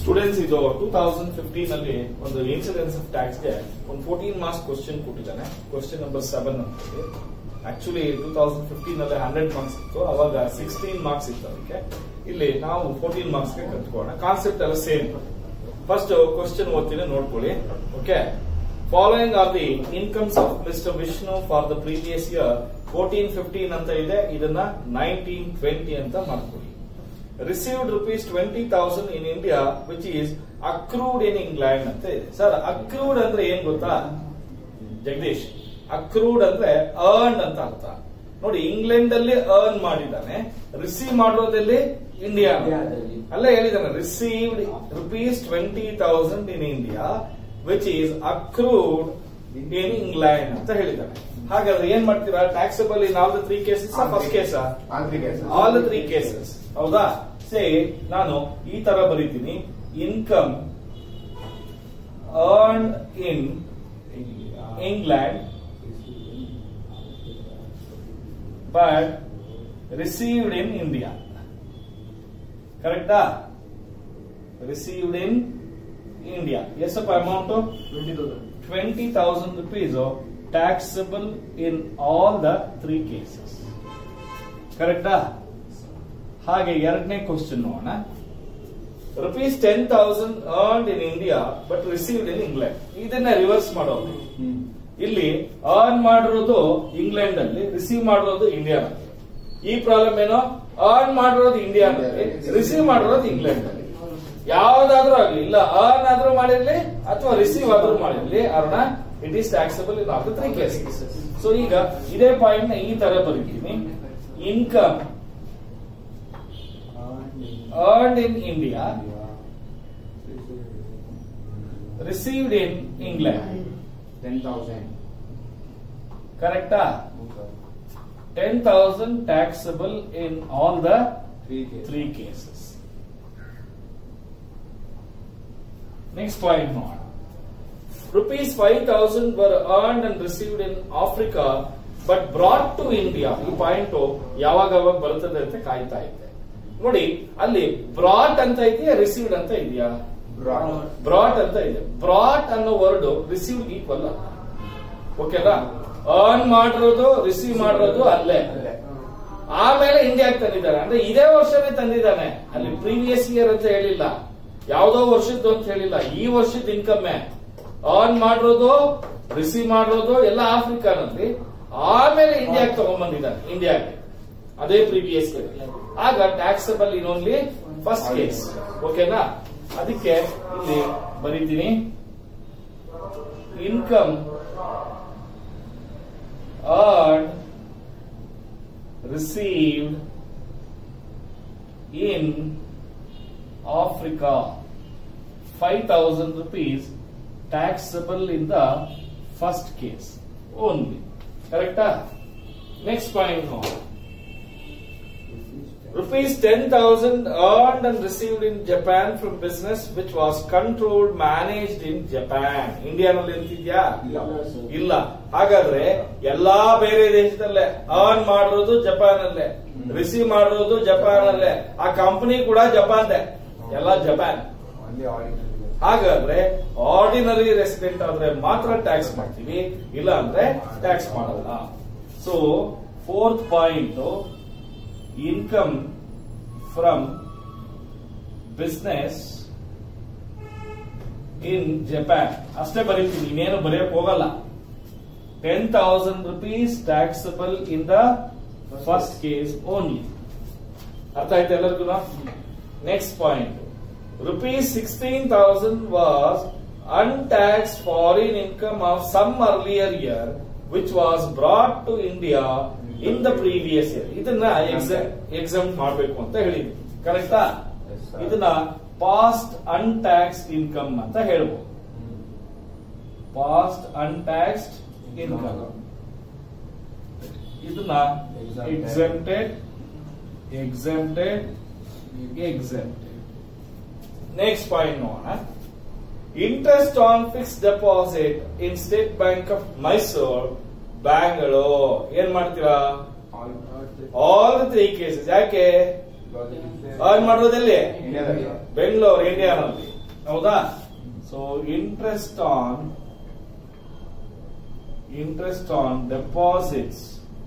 Students ಇದು two thousand fifteen ಅಲ್ಲಿ ಒಂದು ಇನ್ಸಿಡೆನ್ಸ್ ಆಫ್ ಟ್ಯಾಕ್ಸ್ ಗೆ ಒಂದು ಫೋರ್ಟೀನ್ ಮಾರ್ಕ್ಸ್ ಕ್ವಶನ್ ಕೊಟ್ಟಿದ್ದಾನೆ ಕ್ವಶನ್ ನಂಬರ್ ಸೆವೆನ್ ಅಂತ ಆಕ್ಚುಲಿ ಟೂ ತೌಸಂಡ್ ಫಿಫ್ಟೀನ್ ಅಲ್ಲಿ ಹಂಡ್ರೆಡ್ ಮಾರ್ಕ್ಸ್ ಇತ್ತು ಅವಾಗ ಸಿಕ್ಸ್ಟೀನ್ ಮಾರ್ಕ್ಸ್ ಇತ್ತು ಅದಕ್ಕೆ ಇಲ್ಲಿ ನಾವು ಫೋರ್ಟೀನ್ ಮಾರ್ಕ್ಸ್ ಗೆ ಕಲ್ತ್ಕೊಳ್ಳೋಣ ಕಾನ್ಸೆಪ್ಟ್ ಎಲ್ಲ ಸೇಮ್ ಫಸ್ಟ್ ಕ್ವಶನ್ ಓದ್ತೀನಿ ನೋಡ್ಕೊಳ್ಳಿ okay following are the incomes of mister Vishnu for the previous year fourteen fifteen ಅಂತ ಇದೆ ಇದನ್ನ ನೈನ್ಟೀನ್ ಟ್ವೆಂಟಿ ಅಂತ ಮಾಡ್ಕೊಳ್ಳಿ received rupees twenty thousand in India which is accrued in England ಅಂತ ಇದೆ ಸರ್ ಅಕ್ರೂಡ್ ಅಂದ್ರೆ ಏನ್ ಗೊತ್ತಾ ಜಗದೀಶ್ ಅಕ್ರೂಡ್ ಅಂದ್ರೆ ಅರ್ನ್ ಅಂತ ಅರ್ಥ ನೋಡಿ ಇಂಗ್ಲೆಂಡ್ ಅಲ್ಲಿ ಅರ್ನ್ ಮಾಡಿದ್ದಾನೆ ರಿಸೀವ್ ಮಾಡಿರೋದಲ್ಲಿ ಇಂಡಿಯಾ ಇಂಡಿಯಾದಲ್ಲಿ. ಅಲ್ಲ ಹೇಳಿದಾನೆ received rupees twenty thousand in India which is accrued in England ಅಂತ ಹೇಳಿದ್ದಾನೆ ಹಾಗಾದ್ರೆ ಏನ್ ಮಾಡ್ತೀರಾ taxable in all the three cases first ಕೇಸಾ ಆಲ್ ದ ತ್ರೀ ಕೇಸಸ್ ಹೌದಾ ಸೇ ನಾನು ಈ ತರ ಬರೀತೀನಿ income earn in England but received in India ಕರೆಕ್ಟಾ ರಿಸೀವ್ಡ್ ಇನ್ ಇಂಡಿಯಾ ಎಷ್ಟಪ್ಪ amount twenty thousand rupees taxable in all the three cases ಕರೆಕ್ಟಾ ಹಾಗೆ ಎರಡನೇ ಕ್ವಶನ್ ನೋಡೋಣ rupees ten thousand earned in India but received in England ಇದನ್ನ reverse ಮಾಡೋದು ಇಲ್ಲಿ earn ಮಾಡಿರೋದು ಇಂಗ್ಲೆಂಡ್ ಅಲ್ಲಿ ರಿಸೀವ್ ಮಾಡಿರೋದು ಇಂಡಿಯಾನಲ್ಲಿ ಈ ಪ್ರಾಬ್ಲಮ್ ಏನೋ ಅರ್ನ್ ಮಾಡಿರೋದು ಇಂಡಿಯಾನಲ್ಲಿ ರಿಸೀವ್ ಮಾಡಿರೋದು ಇಂಗ್ಲೆಂಡ್ ಅಲ್ಲಿ ಯಾವ್ದಾದ್ರೂ ಆಗ್ಲಿ ಇಲ್ಲ ಅರ್ನ್ ಆದ್ರೂ ಮಾಡಿರ್ಲಿ ಅಥವಾ ರಿಸೀವ್ ಆದ್ರೂ ಮಾಡಿರ್ಲಿ earn it is taxable in all three cases so ಈಗ ಇದೇ ಪಾಯಿಂಟ್ ನ ಈ ತರ ಬರೀತೀನಿ income earned in India, received in England. Ten thousand Correcta? 10,000 taxable in all the three three cases. Next point ನೋಡೋಣ rupees 5000 were earned and received in Africa but brought to India ಈ point ಯಾವಾಗ ಯಾವಾಗ ಬರುತ್ತದೆ ಅಂತ ಕಾಯ್ತಾ ಇದ್ದೆ ನೋಡಿ ಅಲ್ಲಿ ಬ್ರಾಟ್ ಅಂತ ಇದೆಯಾ ರಿಸೀವ್ಡ್ ಅಂತ ಇದೆಯಾ ಬ್ರಾಟ್ ಅಂತ ಇದೆ ಬ್ರಾಟ್ ಅನ್ನೋ ವರ್ಡ್ ರಿಸೀವ್ಡ್ ಈಕ್ವಲ್ ಓಕೆನಾ ಅರ್ನ್ ಮಾಡಿರೋದು ರಿಸೀವ್ ಮಾಡಿರೋದು ಅಲ್ಲೇ ಆಮೇಲೆ ಇಂಡಿಯಾಗೆ ತಂದಿದ್ದಾರೆ ಅಂದ್ರೆ ಇದೇ ವರ್ಷನೇ ತಂದಿದ್ದಾನೆ ಅಲ್ಲಿ ಪ್ರೀವಿಯಸ್ ಇಯರ್ ಅಂತ ಹೇಳಿಲ್ಲ ಯಾವ್ದೋ ವರ್ಷದ್ದು ಅಂತ ಹೇಳಿಲ್ಲ ಈ ವರ್ಷದ ಇನ್ಕಮ್ ಅರ್ನ್ ಮಾಡಿರೋದು ರಿಸೀವ್ ಮಾಡಿರೋದು ಎಲ್ಲ ಆಫ್ರಿಕಾನಲ್ಲಿ ಆಮೇಲೆ ಇಂಡಿಯಾಗೆ ತಗೊಂಡ್ಬಂದಿದ್ದಾನೆ ಇಂಡಿಯಾಗೆ ಅದೇ ಪ್ರೀವಿಯಸ್ ಇಯರ್ ಆಗ taxable in only first case ಓಕೆನಾ ಅದಕ್ಕೆ ಇಲ್ಲಿ ಬರೀತೀನಿ income earned, received in Africa, 5000 rupees taxable in the first case only. Correct? Next point now. Rupees 10,000 earned and received in Japan from business which was controlled, managed in Japan. ಇಂಡಿಯಾನಲ್ಲಿ ಎಂತಿದ್ಯಾ ಇಲ್ಲ ಹಾಗಾದ್ರೆ ಎಲ್ಲಾ ಬೇರೆ ದೇಶದಲ್ಲೇ ಅರ್ನ್ ಮಾಡಿರೋದು Japan ಅಲ್ಲೇ receive ಮಾಡಿರೋದು ಜಪಾನ್ ಅಲ್ಲೇ ಆ ಕಂಪನಿ ಕೂಡ ಜಪಾನ್ದೆ ಎಲ್ಲ ಜಪಾನ್ only audit ಹಾಗಾದ್ರೆ ಆರ್ಡಿನರಿ ರೆಸಿಡೆಂಟ್ ಆದ್ರೆ ಮಾತ್ರ ಟ್ಯಾಕ್ಸ್ ಮಾಡ್ತೀವಿ ಇಲ್ಲ ಅಂದ್ರೆ ಟ್ಯಾಕ್ಸ್ ಮಾಡಲ್ಲ so fourth point income from business in Japan ಅಷ್ಟೇ ಬರೀತೀನಿ ಇನ್ನೇನು ಬರೆಯಕ್ ಹೋಗಲ್ಲ ten thousand rupees taxable in the first case only ಅರ್ಥ ಆಯ್ತು ಎಲ್ಲರಿಗೂ next point rupees 16,000 was untaxed foreign income of some earlier year which was brought to India in the previous year. ಇದನ್ನ exam ಮಾಡಬೇಕು ಅಂತ ಹೇಳಿದ್ವಿ ಕರೆಕ್ಟಾ Yes, sir. ಇದನ್ನ past untaxed income ಅಂತ ಹೇಳ್ಬೋದು ಪಾಸ್ಟ್ ಅನ್ಟ್ಯಾಕ್ಸ್ಡ್ ಇನ್ಕಮ್ ಇದನ್ನ Exempted. Exempted exempted exempted next point ನೋಡೋಣ interest on fix deposit in state bank of Mysore Bangalore ಏನ್ ಮಾಡ್ತೀರಾ all all the three cases ಯಾಕೆ because it is ಅರ್ನ್ ಮಾಡೋದೆಲ್ಲಿ India ದಲ್ಲಿ. ಬೆಂಗಳೂರು ಇಂಡಿಯಾನಲ್ಲಿ ಹೌದಾ so interest on interest on deposits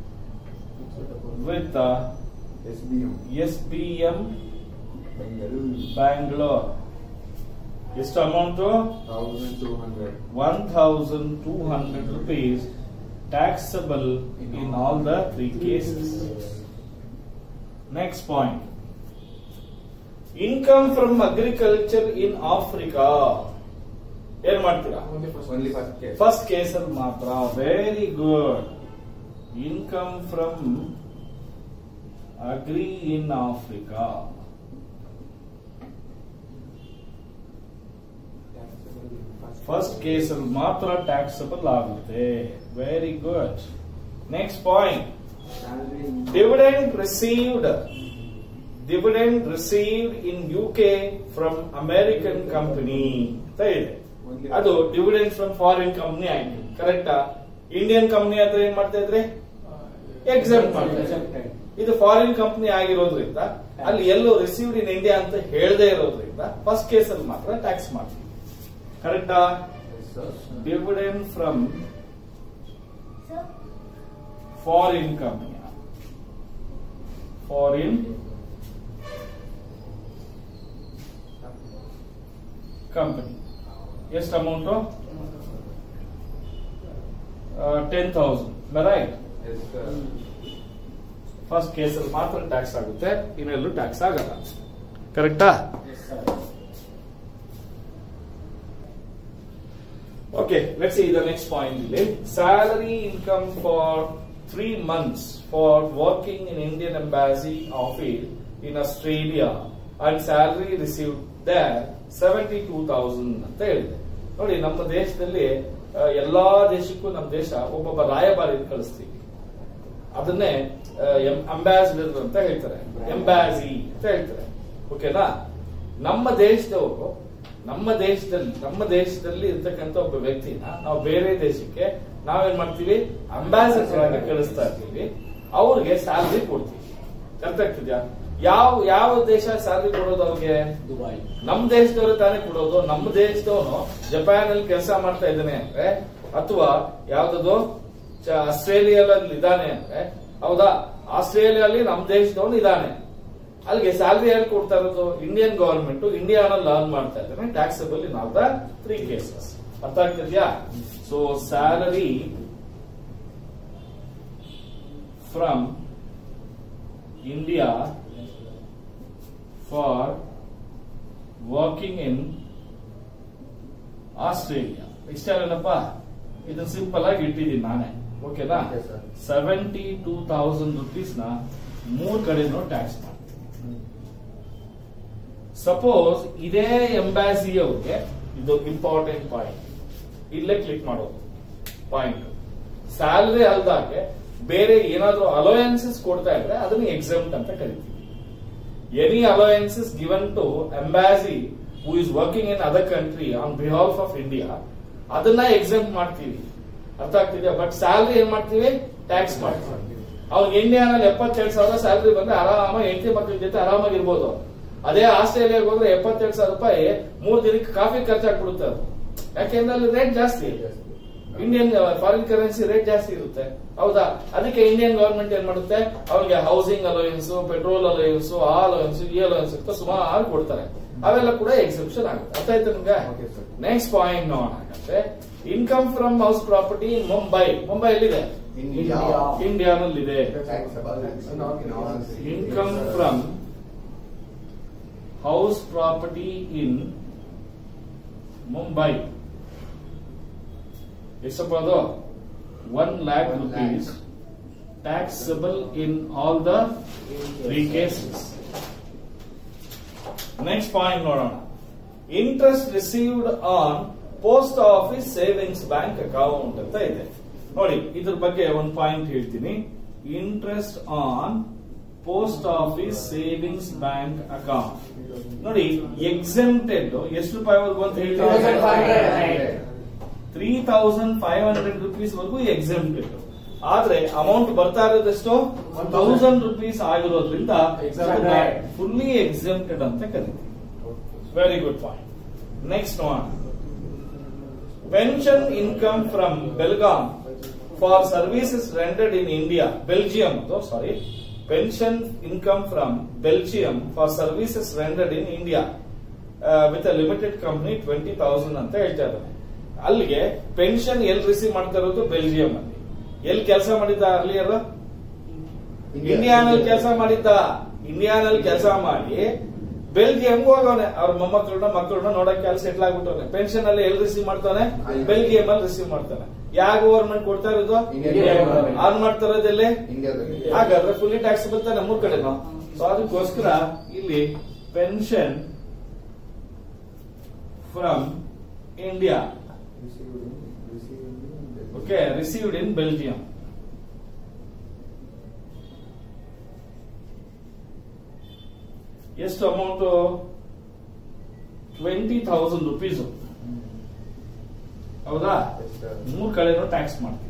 with S B M S B M Bangalore ಎಷ್ಟು amount thousand two hundred one thousand two hundred rupees taxable in all the three cases next point income from agriculture in Africa ಏನ್ ಮಾಡ್ತೀರಾ only first case first case ಅಲ್ಲಿ ಮಾತ್ರ very good income from agri in Africa first case ಅಲ್ಲಿ ಮಾತ್ರ taxable ಆಗುತ್ತೆ very good next point dividend received dividend received in U K from American company ಅಂತ ಇದೆ ಅದು ಡಿವಿಡೆಂಡ್ ಫ್ರಮ್ ಫಾರಿನ್ ಕಂಪನಿ ಆಯ್ತು ಕರೆಕ್ಟಾ ಇಂಡಿಯನ್ ಕಂಪನಿ ಆದ್ರೆ ಏನ್ ಮಾಡ್ತಾ ಇದ್ರೆ ಎಕ್ಸಾಮ್ ಮಾಡ್ತಾ ಇದು ಫಾರಿನ್ ಕಂಪನಿ ಆಗಿರೋದ್ರಿಂದ ಅಲ್ಲಿ ಎಲ್ಲೋ ರಿಸೀವ್ಡ್ ಇನ್ ಇಂಡಿಯಾ ಅಂತ ಹೇಳದೇ ಇರೋದ್ರಿಂದ ಫಸ್ಟ್ ಕೇಸ್ ಅಲ್ಲಿ ಮಾತ್ರ ಟ್ಯಾಕ್ಸ್ ಮಾಡ್ತೀವಿ ಕರೆಕ್ಟಾ dividend from foreign company foreign company ಎಷ್ಟು amount ten thousand right first ಕೇಸಲ್ಲಿ ಮಾತ್ರ ಟ್ಯಾಕ್ಸ್ ಆಗುತ್ತೆ ಇನ್ನೆಲ್ಲೂ ಟ್ಯಾಕ್ಸ್ ಆಗಲ್ಲ ಕರೆಕ್ಟಾ okay let's see the next point ಇಲ್ಲಿ salary income for three months for working in Indian embassy office in Australia and salary receive there seventy two thousand ಅಂತ ಹೇಳಿದೆ ನೋಡಿ ನಮ್ಮ ದೇಶದಲ್ಲಿ ಆ, ಎಲ್ಲಾ ದೇಶಕ್ಕೂ ನಮ್ಮ ದೇಶ ಒಬ್ಬೊಬ್ಬ ರಾಯಭಾರಿ ಕಳಿಸ್ತೀವಿ ಅದನ್ನೇ ಅಂಬಾಸಿಡರ್ ಅಂತ ಹೇಳ್ತಾರೆ ಎಂಬಾಸಿ ಅಂತ ಹೇಳ್ತಾರೆ ಓಕೆನಾ ನಮ್ಮ ದೇಶದವರು ನಮ್ಮ ದೇಶದಲ್ಲಿ ನಮ್ಮ ದೇಶದಲ್ಲಿ ಇರ್ತಕ್ಕಂಥ ಒಬ್ಬ ವ್ಯಕ್ತಿನ ನಾವು ಬೇರೆ ದೇಶಕ್ಕೆ ನಾವೇನ್ ಮಾಡ್ತೀವಿ ಅಂಬಾಸಿಡರ್ ಆಗಿ ಕಳಿಸ್ತಾ ಇರ್ತೀವಿ ಅವ್ರಿಗೆ ಸ್ಯಾಲರಿ ಕೊಡ್ತೀವಿ ಅರ್ಥ ಆಗ್ತಿದ್ಯಾ ಯಾವ ಯಾವ ದೇಶ ಸ್ಯಾಲರಿ ಕೊಡೋದು ಅವ್ರಿಗೆ ದುಬೈ ನಮ್ ದೇಶದವರು ತಾನೇ ಕೊಡೋದು ನಮ್ಮ ದೇಶದವನು ಜಪಾನ್ ಅಲ್ಲಿ ಕೆಲಸ ಮಾಡ್ತಾ ಇದ್ದಾನೆ ಅಂದ್ರೆ ಅಥವಾ ಯಾವ್ದದು ಚ- ಆಸ್ಟ್ರೇಲಿಯಾದಲ್ಲಿ ಇದ್ದಾನೆ ಅಂದ್ರೆ ಹೌದಾ ಆಸ್ಟ್ರೇಲಿಯಲ್ಲಿ ನಮ್ ದೇಶದವನು ಇದ್ದಾನೆ ಅಲ್ಲಿಗೆ ಸ್ಯಾಲರಿ ಯಾರು ಕೊಡ್ತಾ ಇರೋದು ಇಂಡಿಯನ್ ಗವರ್ಮೆಂಟ್ ಇಂಡಿಯಾನಲ್ಲಿ ಅರ್ನ್ ಮಾಡ್ತಾ ಇದ್ದಾನೆ taxable in all the three cases ಅರ್ಥ ಆಗ್ತಿದ್ಯಾ so salary from India for working in Australia ಇಷ್ಟೇನಪ್ಪ ಇದನ್ನ ಸಿಂಪಲ್ ಆಗಿ ಇಟ್ಟಿದ್ದೀನಿ ನಾನೇ ಓಕೆನಾ Okay, sir. Seventy two thousand rupees ನ ಮೂರ್ ಕಡೆನೂ ಟ್ಯಾಕ್ಸ್ ಮಾಡ್ತೀನಿ ಸಪೋಸ್ ಇದೇ ಎಂಬಾಸಿ ಅವ್ರಿಗೆ ಇದು ಇಂಪಾರ್ಟೆಂಟ್ ಪಾಯಿಂಟ್ ಇಲ್ಲೇ ಕ್ಲಿಕ್ ಮಾಡೋದು ಪಾಯಿಂಟ್ ಸ್ಯಾಲರಿ ಅಲ್ದಾಗೆ ಬೇರೆ ಏನಾದ್ರೂ ಅಲೋಯನ್ಸಸ್ ಕೊಡ್ತಾ ಇದ್ರೆ ಅದನ್ನ ಎಕ್ಸಮ್ಟ್ ಅಂತ ಕರಿತೀವಿ any allowances given to embassy who is working in other country on behalf of India ಅದನ್ನ ಎಕ್ಸಮ್ ಮಾಡ್ತೀವಿ ಅರ್ಥ ಆಗ್ತಿದ್ಯಾ ಬಟ್ ಸ್ಯಾಲರಿ ಏನ್ ಮಾಡ್ತೀವಿ ಟ್ಯಾಕ್ಸ್ ಮಾಡ್ತೀವಿ ಅವ್ನು ಇಂಡಿಯಾನಲ್ಲಿ ಎಪ್ಪತ್ತೆರಡು ಸಾವಿರ ಸ್ಯಾಲರಿ ಬಂದ್ರೆ ಆರಾಮಾಗಿ ಹೆಂಡತಿ ಮಕ್ಕಳ ಜೊತೆ ಆರಾಮಾಗಿರ್ಬೋದು ಅದೇ ಆಸ್ಟ್ರೇಲಿಯಾಗೆ ಹೋದ್ರೆ ಎಪ್ಪತ್ತೆರಡು ಸಾವಿರ ರೂಪಾಯಿ ಮೂರ್ ದಿನಕ್ಕೆ ಕಾಫಿ ಖರ್ಚಾಗ್ಬಿಡುತ್ತೆ ಅದು ಯಾಕೆಂದ್ರೆ ಅಲ್ಲಿ ರೇಟ್ ಜಾಸ್ತಿ ಇಂಡಿಯನ್ ಫಾರಿನ್ ಕರೆನ್ಸಿ ರೇಟ್ ಜಾಸ್ತಿ ಇರುತ್ತೆ ಹೌದಾ ಅದಕ್ಕೆ ಇಂಡಿಯನ್ ಗವರ್ಮೆಂಟ್ ಏನ್ ಮಾಡುತ್ತೆ ಅವ್ರಿಗೆ ಹೌಸಿಂಗ್ ಅಲೋಯನ್ಸ್ ಪೆಟ್ರೋಲ್ ಅಲೋಯನ್ಸ್ ಆ ಅಲೋಯನ್ಸ್ ಈ ಅಲೋಯನ್ಸ್ ಅಂತ ಸುಮಾರು ಕೊಡ್ತಾರೆ ಅವೆಲ್ಲ ಕೂಡ ಎಕ್ಸೆಪ್ಷನ್ ಆಗುತ್ತೆ ಅರ್ಥ ಆಯ್ತು ನಿಮ್ಗೆ Okay, sir. ನೆಕ್ಸ್ಟ್ ಪಾಯಿಂಟ್ ನೋಡೋಣ ಹಾಗಾದ್ರೆ income from house property Mumbai Mumbai ಎಲ್ಲಿದೆ India. ಇಂಡಿಯಾನಲ್ಲಿದೆ Taxable in all- in all- income from house property in Mumbai ಎಷ್ಟಪ್ಪ ಅದು one lakh One rupees lakh. Taxable in all the three cases next point ನೋಡೋಣ interest received on post office savings bank account ಅಂತ ಇದೆ ನೋಡಿ ಇದ್ರ ಬಗ್ಗೆ ಒಂದು ಪಾಯಿಂಟ್ ಹೇಳ್ತೀನಿ interest on post office savings bank account ನೋಡಿ ಎಕ್ಸೆಂಪ್ಟೆಡ್ ಎಷ್ಟು ರೂಪಾಯಿವರೆಗೂ ಅಂತ ಹೇಳ್ತಾರೆ three thousand five hundred rupees ವರೆಗೂ ಎಕ್ಸೆಂಪ್ಟೆಡ್ ಆದ್ರೆ ಅಮೌಂಟ್ ಬರ್ತಾ ಇರೋದೆಷ್ಟು ತೌಸಂಡ್ ರುಪೀಸ್ ಆಗಿರೋದ್ರಿಂದ Exempted. ಫುಲ್ಲಿ ಎಕ್ಸೆಂಪ್ಟೆಡ್ ಅಂತ ಕರಿತೀವಿ ವೆರಿ ಗುಡ್ ಪಾಯಿಂಟ್ ನೆಕ್ಸ್ಟ್ ನೋಡೋಣ pension income from Belgaum for services rendered in India Belgium sorry pension income from Belgium for services rendered in India with a limited company twenty thousand ಅಂತ ಹೇಳ್ತಾ ಇದ್ದಾನೆ ಅಲ್ಲಿಗೆ pension ಎಲ್ಲಿ receive ಮಾಡ್ತಾ ಇರೋದು Belgium ಅಲ್ಲಿ ಎಲ್ಲಿ ಕೆಲಸ ಮಾಡಿದ್ದ ಅರ್ಲಿಯರ್ ಇಂಡಿಯಾನಲ್ಲಿ ಕೆಲಸ ಮಾಡಿದ್ದ ಇಂಡಿಯಾನಲ್ಲಿ ಕೆಲಸ ಮಾಡಿ ಬೆಲ್ಜಿಯಂ ಹೋಗವನೆ ಅವ್ರ ಮೊಮ್ಮಕ್ಕಳನ್ನ ಮಕ್ಕಳನ್ನ ನೋಡಕ್ ಕೆಲಸ ಸೆಟ್ಲ್ ಆಗ್ಬಿಟ್ಟವನೆ ಪೆನ್ಷನ್ ಅಲ್ಲಿ ಎಲ್ಲಿ ರಿಸೀವ್ ಮಾಡ್ತಾನೆ ಅಲ್ಲಿ. ಬೆಲ್ಜಿಯಂ ಅಲ್ಲಿ ರಿಸೀವ್ ಮಾಡ್ತಾನೆ ಯಾವ ಗವರ್ಮೆಂಟ್ ಕೊಡ್ತಾ ಇರೋದು Indian government. ಆನ್ ಮಾಡ್ತಾ ಇರೋದೆಲ್ಲಿ ಇಂಡಿಯಾದಲ್ಲಿ ಹಾಗಾದ್ರೆ ಫುಲ್ಲಿ ಟ್ಯಾಕ್ಸಬಲ್ ತಾನೆ ಮೂರ್ ಕಡೆನು ಸೊ ಅದಕ್ಕೋಸ್ಕರ ಇಲ್ಲಿ pension from India okay received in Belgium ಎಷ್ಟು ಅಮೌಂಟ್ ಟ್ವೆಂಟಿ ಥೌಸಂಡ್ ರುಪೀಸ್ ಹೌದಾ ಮೂರ್ ಕಡೆನೂ ಟ್ಯಾಕ್ಸ್ ಮಾಡ್ತೀವಿ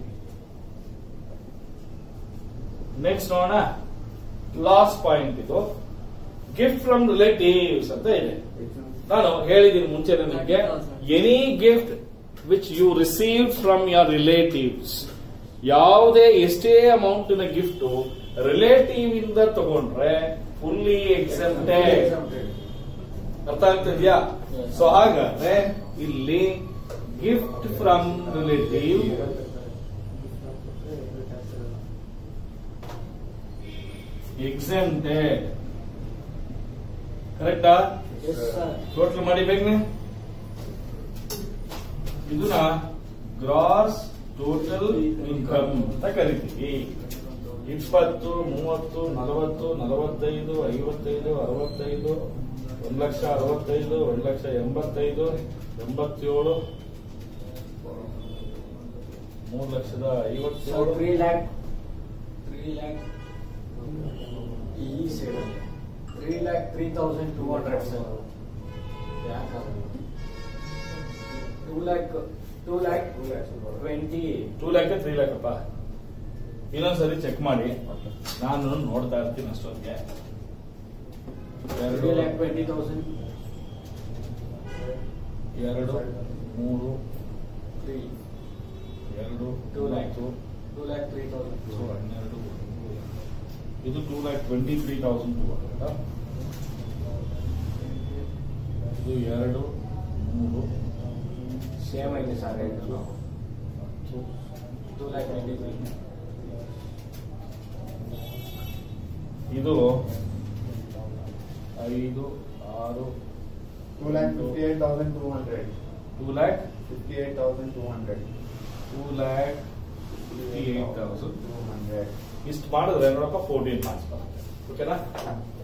ನೆಕ್ಸ್ಟ್ ನೋಡೋಣ ಲಾಸ್ಟ್ ಪಾಯಿಂಟ್ ಇದು ಗಿಫ್ಟ್ ಫ್ರಮ್ ರಿಲೇಟಿವ್ಸ್ ಅಂತ ಇದೆ ನಾನು ಹೇಳಿದ್ದೀನಿ ಮುಂಚೆ ನಿಮಗೆ any gift which you receive from your relatives ಯಾವುದೇ ಎಷ್ಟೇ ಅಮೌಂಟಿನ ಗಿಫ್ಟ್ ರಿಲೇಟಿವ್ ಇಂದ ತಗೊಂಡ್ರೆ ಫುಲ್ಲಿ ಎಕ್ಸೆಪ್ಟೆಡ್ ಅರ್ಥ ಆಗ್ತಿದ್ಯಾ ಸೊ ಹಾಗಾದ್ರೆ ಇಲ್ಲಿ ಗಿಫ್ಟ್ ಫ್ರಮ್ ರಿಲೇಟಿವ್ ಎಕ್ಸೆಂಟೆಡ್ ಕರೆಕ್ಟಾ ಟೋಟಲ್ ಮಾಡಿ ಬೇಗನೆ ಇದನ್ನ ಗ್ರಾಸ್ ಟೋಟಲ್ ಇನ್ಕಮ್ ಅಂತ ಕರಿತೀವಿ ಇಪ್ಪತ್ತು ಮೂವತ್ತು ನಲವತ್ತು ನಲವತ್ತೈದು ಐವತ್ತೈದು ಅರವತ್ತೈದು ಒಂದ್ ಲಕ್ಷ ಅರವತ್ತೈದು ಒಂದ್ ಲಕ್ಷ ಎಂಬತ್ತೈದು ಎಂಬತ್ತೇಳು ಮೂರ್ ಲಕ್ಷದ So ಐವತ್ತೇಳು three lakh, three lakh, ಈ side ಅಲ್ಲಿ. three lakh, three thousand two hundred sir. Two lakh, two lakh, twenty. Two lakh three lakh ಅಪ್ಪ ಇನ್ನೊಂದ್ಸರಿ ಚೆಕ್ ಮಾಡಿ ನಾನು ನೋಡ್ತಾ ಇರ್ತೀನಿ ಅಷ್ಟೊತ್ತಿಗೆ Three lakh twenty thousand, ಎರಡು ಮೂರು three, ಎರಡು Two lakh. ಮೂವತ್ತು, two lakh three thousand. So ಹನ್ನೆರಡು ಇದು two lakh twenty three thousand two hundred ಇದು ಎರಡು ಮೂರು Same ಆಗಿದೆ sir rate. ಹತ್ತು Two lakh twenty three. ಇದು ಐದು ಆರು Two lakh fifty-eight thousand two hundred. Two lakh Fifty-eight thousand two hundred. Two lakh fifty eight thousand Two hundred. ಇಷ್ಟು ಮಾಡಿದ್ರೆ ನೋಡಪ್ಪ ಫೋರ್ಟೀನ್ ಮಾರ್ಕ್ಸ್ ಬರುತ್ತೆ ಓಕೆನಾ